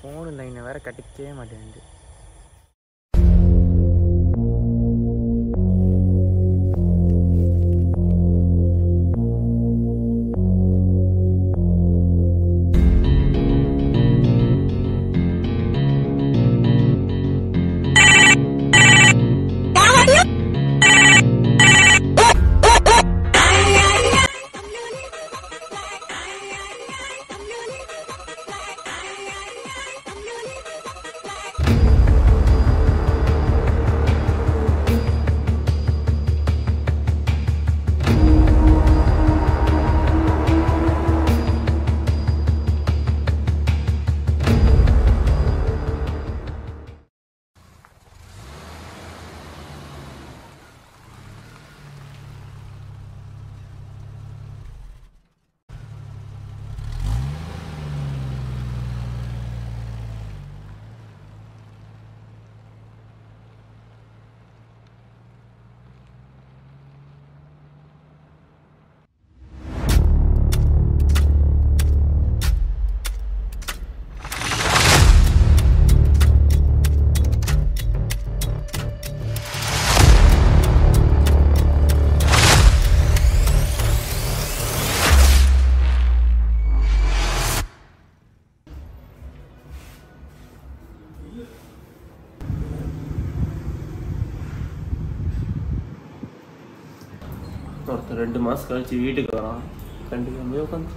Phone லைனை வேற கட்டிக்கவே மாட்டேங்குது ஒருத்தர் ரெண்டு மாதம் கழிச்சு வீட்டுக்கு வரான் கண்டிப்பாக உட்காந்து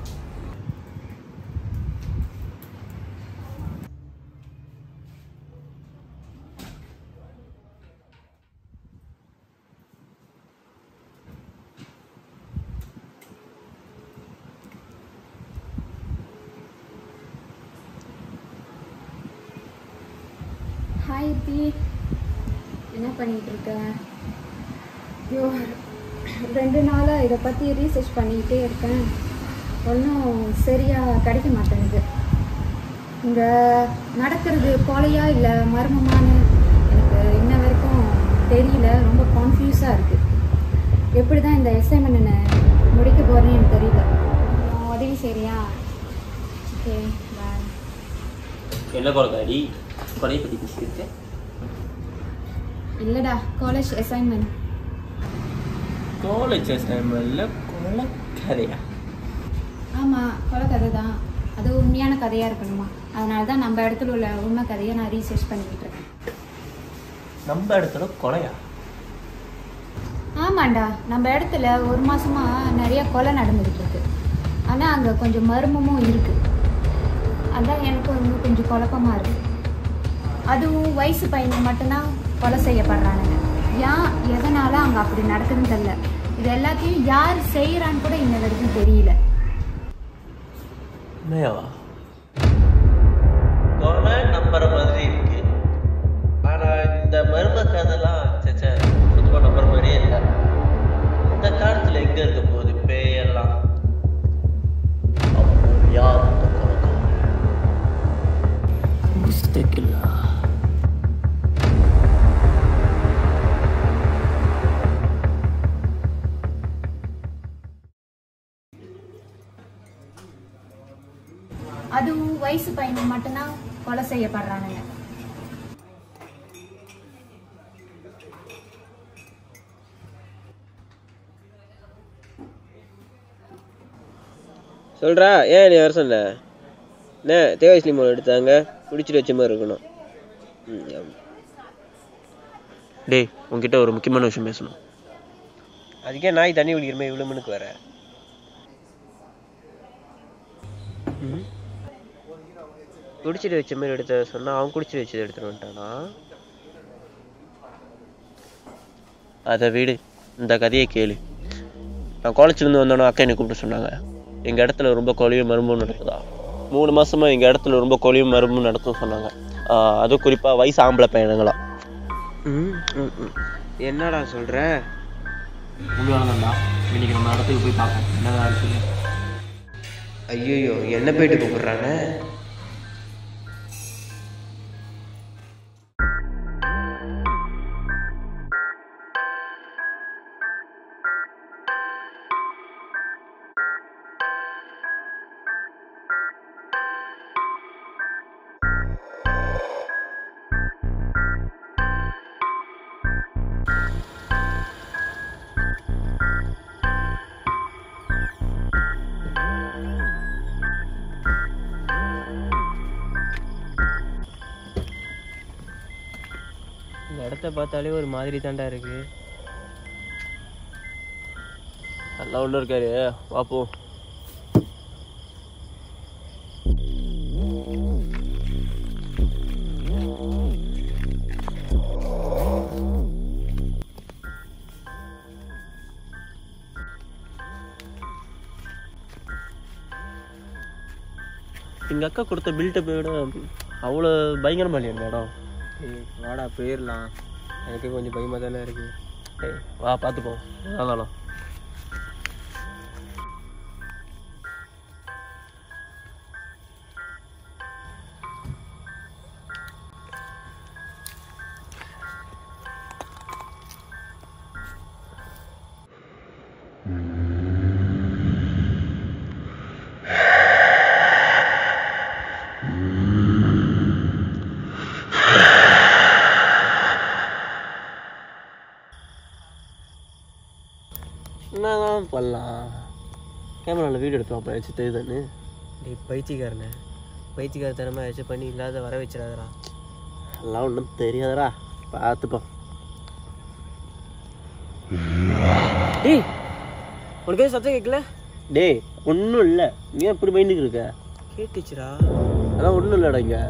ஹாய் பி என்ன பண்ணிட்டு இருக்க ஐயோ ரெண்டு நாளாக இதை பற்றி ரீசர்ச் பண்ணிக்கிட்டே இருக்கேன் ஒன்றும் சரியாக கிடைக்க மாட்டேங்குது இங்கே நடக்கிறது கொலையா இல்லை மர்மமான்னு எனக்கு இன்ன வரைக்கும் தெரியல ரொம்ப கான்ஃபியூஸாக இருக்குது எப்படி தான் இந்த அசைன்மெண்ட் நான் முடிக்க போகிறேன்னு எனக்கு தெரியல உன் உதவி சரியா ஓகே பாய் என்ன கொலைக்காரி கொலையை பற்றி பேசியிருக்கேன் இல்லைடா காலேஜ் அசைன்மெண்ட் காலேஜ் அசைன்மெண்ட்ல கொலை கதையா ஆமாம் கொலை கதை தான் அது உண்மையான கதையாக இருக்கணுமா அதனால தான் நம்ம இடத்துல உள்ள உண்மை கதையை நான் ரீசர்ச் பண்ணிக்கிட்டு இருக்கேன் நம்ம இடத்துல கொலையா ஆமாண்டா நம்ம இடத்துல ஒரு மாசமா நிறைய கொலை நடந்துகிட்டு இருக்கு ஆனால் அங்கே கொஞ்சம் மர்மமும் இருக்கு அதான் எனக்கு இன்னும் கொஞ்சம் குழப்பமா இருக்கு அதுவும் வயசு பையனுக்கு மட்டும்தான் கொலை செய்யப்படுறானுங்க ஏன் எதனால அங்கே அப்படி நடக்குதுன்னு தெரியல இது எல்லாத்தையும் யார் செய்யறான்னு கூட இன்ன வரைக்கும் தெரியல உண்மையாவா கொலை நம்புற மாதிரி இருக்கு ஆனா இந்த மர்ம கதைலாம் சச்சா சுத்தமா நம்புற மாதிரியே இல்லை இந்த காலத்துல எங்க இருக்க போகுது பேயெல்லாம் அப்போ யார் இந்த கொலைக்காரன் மிஸ்டேக் இல்ல அதுவும் வயசு பையனுக்கு மட்டும்தான் கொலை செய்யப்படுறானுங்க சொல்றா ஏன் நீ வர சொன்ன என்ன தேவாசி மோல் எடுத்தாங்க குடிச்சிட்டு வச்ச மாதிரி இருக்கணும் ம், ஆமா. டேய் உன்கிட்ட ஒரு முக்கியமான விஷயம் பேசணும் அதுக்கே நாய் தண்ணி குடிக்கிற மாதிரி இவ்வளோ மணிக்கு வர ம். குடிச்சிட்டு வச்ச மாதிரி எடுத்த சொன்னா அவன் குடிச்சிட்டு வச்சதை எடுத்துட்டு வந்துட்டானா அதை விடு இந்த கதையை கேளு நான் காலேஜ்லேருந்து வந்தோன்னே அக்கா என்னை கூப்பிட்டு சொன்னாங்க எங்கள் இடத்துல ரொம்ப கொலையும் மரும்பும் நடக்குதா மூணு மாசமா எங்கள் இடத்துல ரொம்ப கொலையும் மரும்பும் நடக்கும் சொன்னாங்க ஆஹ் அதுவும் குறிப்பாக வயசு ஆம்பளை பையனுங்களாம் ம், ம், ம். என்னடா சொல்கிற உண்மையானதாண்டா இன்னைக்கு நம்ம இடத்துக்கு போய் பார்ப்போம் என்னதான் இருக்குன்னு ஐயோ என்ன போயிட்டு கூப்பிடுறானே இடத்த பார்த்தாலே ஒரு மாதிரி தாண்டா இருக்கு நல்லா ஒன்று இருக்காரு பார்ப்போம் எங்கள் அக்கா கொடுத்த பில்டப்பை விட அவ்வளோ பயங்கரமா இல்லையா இந்த இடம் ஏய் வாடா போயிடலாம் எனக்கு கொஞ்சம் பயமாக தானே இருக்கு ஏய், வா பார்த்துப்போம் அதாலும் என்னதான் பண்ணலாம் கேமராவில் வீடியோ எடுத்து பார்ப்பேன் வச்சு தெரியுதான்னு டேய் பைத்தியக்காரனே பைத்தியக்காரத்தனமாக ஏதாச்சும் பண்ணி இல்லாத வர வச்சிடாதடா எல்லாம் ஒன்றும் தெரியாதடா பார்த்துப்போம் டேய் உனக்கு எதுவும் சத்தம் கேட்கல டேய் ஒன்றும் இல்லை நீ ஏன் இப்படி பயந்துக்கு இருக்க கேட்டுச்சுடா அதான் ஒன்றும் இல்லைடா இங்கே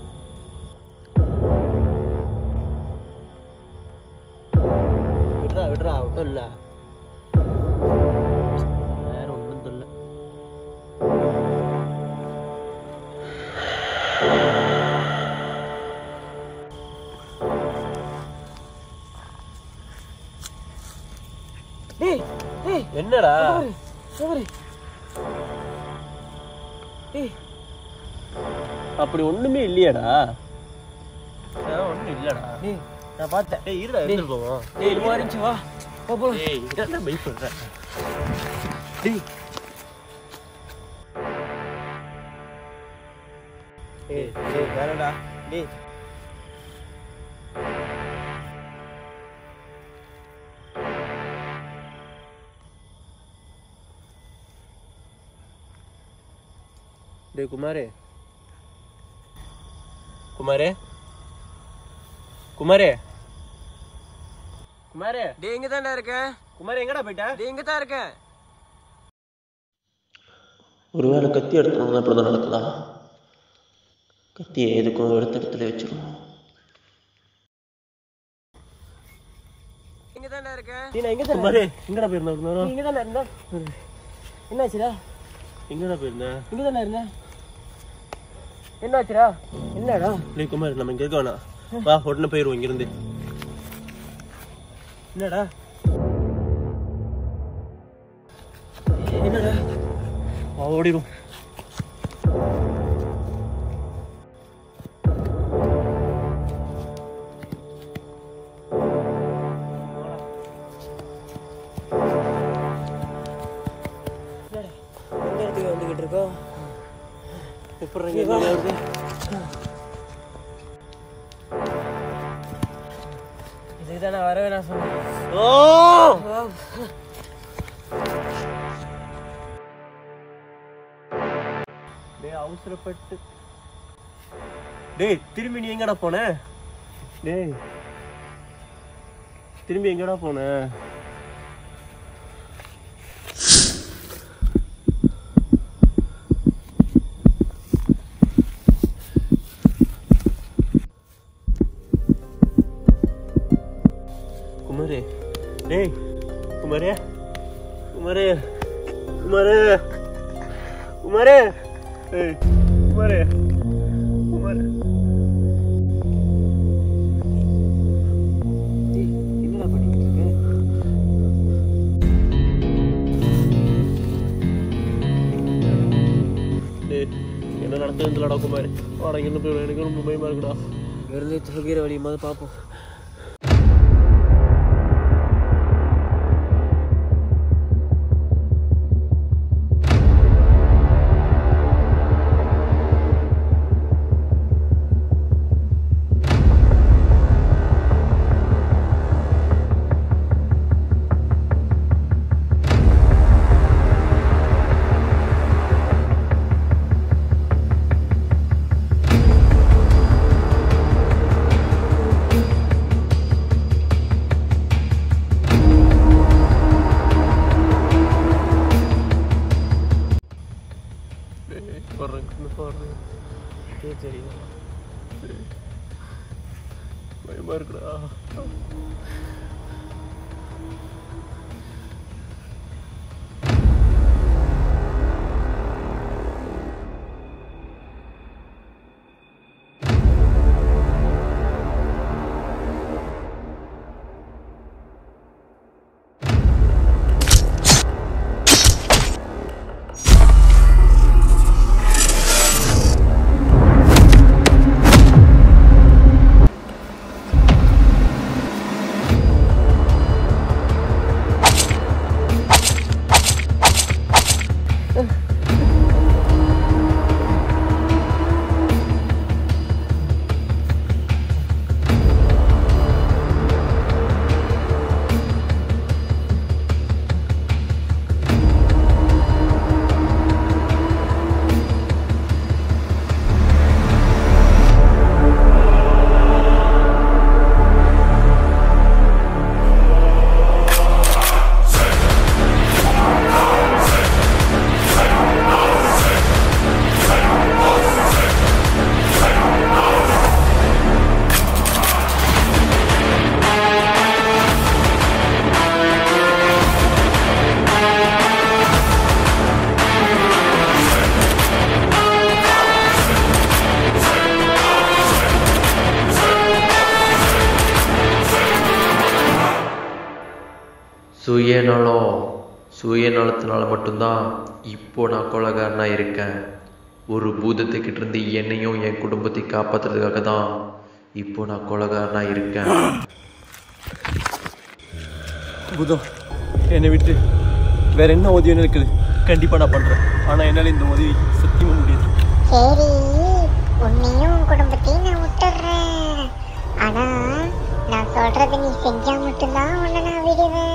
விட்றா விட்றா ஒன்றும் இல்லை வேற ஒன்றும் தெரியல டேய் டேய் என்னடா சோறு டேய் அப்படி ஒண்ணுமே இல்லையாடா ஒன்றும் இல்லடா டேய் நான் பார்த்தேன் டேய் இருடா எடுத்துட்டு போவோம் டேய் இது மாதிரி இருந்துச்சு வா போ போ டேய் என்ன பயப்படுற டேய் டேய் டேய் வேறடா டேய் டேய் குமாரே குமாரே குமாரே குமாரே டேய் இங்க தான்டா இருக்கேன் குமாரே எங்கடா போயிட்ட டேய் இங்க தான் இருக்கேன் ஒருவேளை கத்தி எடுத்துனோம்னா இப்படி தான் நடக்குதா கத்தியை எதுக்கும் எடுத்த இடத்துல வச்சிருவோம் இங்க தான்டா இருக்கேன் டேய் நான் எங்க குமாரே எங்கடா போயிருந்தேன் இவ்வளவு நேரம்? இங்க தானே இருந்த என்னாச்சுடா எங்கடா போயிருந்தேன் இங்க தானே இருந்த என்னாச்சுடா என்னடா டேய் குமார் நம்ம இங்க இருக்க வேணாம் வா உடனே போயிருவோம் இங்கிருந்து என்னடா என்னடா வா ஓடிடும் எந்த இடத்துக்கு வந்துகிட்டு இருக்கோம் எப்படி இங்க வருது இதுக்கு தான் நான் வரவே நான் சொன்னேன் ஓ டேய் அவசரப்பட்டு டேய் திரும்பி நீ எங்கடா போன டேய் திரும்பி எங்கடா போன குமரே டேய் குமரே குமரே குமரே குமரே ஏய் குமரே குமரே டேய் என்னடா பண்ணிட்டு இருக்க டேய் என்ன நடக்குதுலடா குமார் வாடா என்ன போய் எனக்கு ரொம்ப பயமா இருக்குடா இங்க இருந்து துகிற வழி மாதிரி பார்ப்போம் சரி பயமா இருக்குடா சுயநலம் சுயநலத்தினால மட்டும்தான் இப்போ நான் கொலகாரனா இருக்கேன் ஒரு பூதத்துக்கிட்ட இருந்து என்னையும் என் குடும்பத்தையும் காப்பாத்துறதுக்காக தான் இப்போ நான் கொலகாரனா இருக்கேன் புதம் என்னை விட்டு வேற என்ன உதவி இருக்குது கண்டிப்பா நான் பண்றேன் ஆனா என்னால இந்த உதவி சத்தியமா முடியாது சரி உன்னையும் உன் குடும்பத்தையும் நான் விட்டுடுறேன் ஆனா நான் சொல்றதை நீ செஞ்சா மட்டும்தான் உன்னை நான் விடுவேன்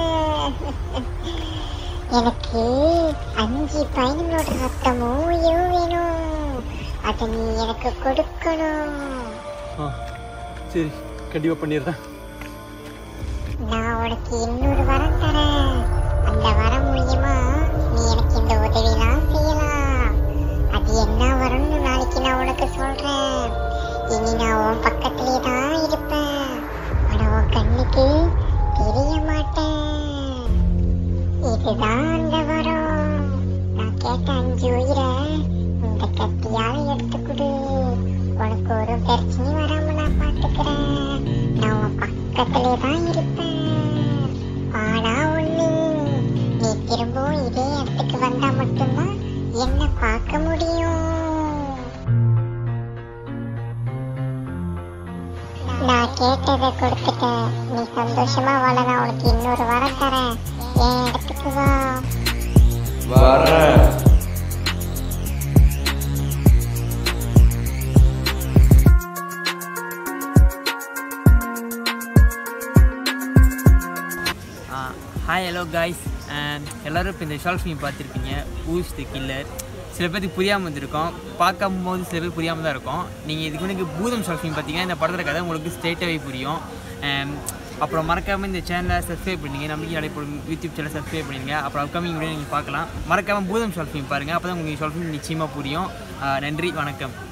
எனக்கு அஞ்சு பையனோட ரத்தமும் உயிரும் வேணும் அதை நீ எனக்கு கொடுக்கணும் ஆ சரி கண்டிப்பா பண்ணிடுறேன் நான் உனக்கு இன்னொரு வரம் தரேன் அந்த வரம் மூலியமா நீ எனக்கு இந்த உதவிலாம் செய்யலாம் அது என்ன வரும்னு நாளைக்கு நான் உனக்கு சொல்றேன் இனி நான் உன் பக்கத்திலே தான் இருப்பேன் ஆனா உன் கண்ணுக்கு தெரிய மாட்டேன் இதுதான் அந்த வரம் நான் கேட்ட அஞ்சு உயிரை இந்த கத்தியால எடுத்து கொடு உனக்கு ஒரு பிரச்சனையும் வராம நான் பாத்துக்கிறேன் நான் உன் பக்கத்திலே தான் இருப்பேன் ஆனா ஒண்ணு நீ திரும்பவும் இதே இடத்துக்கு வந்தா மட்டும்தான் என்ன பார்க்க முடியும் நான் கேட்டதை கொடுத்துட்டேன் நீ சந்தோஷமா வாழ நான் உனக்கு இன்னொரு வரம் தரேன் என் இடத்துக்கு வா வரேன் ஹாய் ஹலோ காய்ஸ் எல்லோரும் இப்போ இந்த ஷார்ட் ஃபிலிம் பார்த்துருப்பீங்க ஊஸ் தி கில்லர் சில பேருக்கு புரியாமல் வந்திருக்கோம் பார்க்கும் போது சில பேர் புரியாமல் தான் இருக்கும் நீங்கள் இதுக்கு முன்னாடி பூதம் ஷார்ட் ஃபிலிம் பார்த்தீங்கன்னா இந்த படத்தில் கதை உங்களுக்கு ஸ்ட்ரெயிட்டாகவே புரியும் Um, அப்புறம் மறக்காமல் இந்த சேனலை சப்ஸ்கிரைப் பண்ணிங்க நம்பிக்கை நடைபெறும் யூடியூப் சேனல் சப்ஸ்கிரைப் பண்ணிடுங்க அப்புறம் அப்கமிங் வீடியோ நீங்கள் பார்க்கலாம் மறக்காமல் பூதம் ஷார்ட் ஃபிலிம் பாருங்கள் அப்போ தான் உங்களுக்கு ஷார்ட் ஃபிலிம் நிச்சயமாக புரியும் Uh, நன்றி வணக்கம்